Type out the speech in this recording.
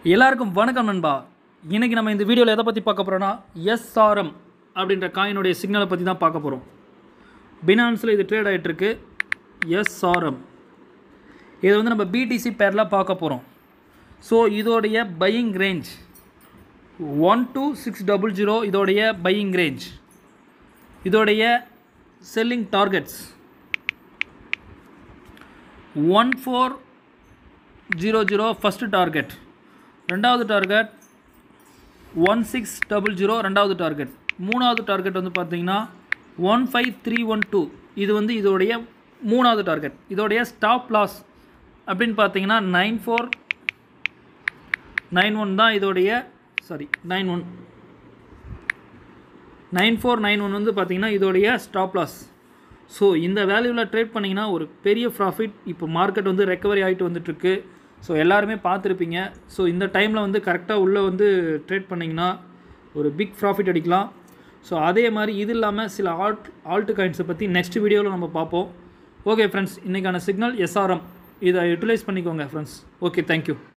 எல்லாருக்கும் வணக்கம் நண்பா இன்றைக்கி நம்ம இந்த வீடியோவில் எதை பற்றி பார்க்க போகிறோன்னா எஸ்ஆர்எம் அப்படின்ற காயினுடைய சிக்னலை பற்றி தான் பார்க்க போகிறோம் பினான்ஸில் இது ட்ரேட் ஆகிட்டுருக்கு எஸ்ஆர்எம் இது வந்து நம்ம பிடிசி பேரில் பார்க்க போகிறோம் ஸோ இதோடைய buying range one two six double zero இதோடைய பையிங் ரேஞ்ச் இதோடைய selling targets one four zero zero first target ரெண்டாவது target one six double zero ரெண்டாவது டார்கெட் மூணாவது டார்கெட் வந்து பார்த்தீங்கன்னா one five three one two இது வந்து இதோடைய மூணாவது டார்கெட் இதோடைய ஸ்டாப் லாஸ் அப்படின்னு பார்த்தீங்கன்னா நைன் ஃபோர் நைன் ஒன் தான் இதோடைய sorry nine one nine four nine one வந்து பார்த்தீங்கன்னா இதோடைய ஸ்டாப் லாஸ் ஸோ இந்த வேல்யூவில் ட்ரேட் பண்ணிங்கன்னா ஒரு பெரிய ப்ராஃபிட் இப்போ மார்க்கெட் வந்து ரெக்கவரி ஆகிட்டு வந்துட்டுருக்கு ஸோ எல்லாருமே பார்த்துருப்பீங்க ஸோ இந்த டைமில் வந்து கரெக்டாக உள்ளே வந்து ட்ரேட் பண்ணிங்கன்னா ஒரு பிக் ப்ராஃபிட் அடிக்கலாம் ஸோ அதே மாதிரி இது இல்லாமல் சில ஆல்ட் ஆல்ட்டு காயின்ஸை பற்றி நெக்ஸ்ட் வீடியோவில் நம்ம பார்ப்போம் ஓகே ஃப்ரெண்ட்ஸ் இன்றைக்கான சிக்னல் எஸ்ஆர்எம் இதை யூட்டிலைஸ் பண்ணிக்கோங்க ஃப்ரெண்ட்ஸ் ஓகே தேங்க்யூ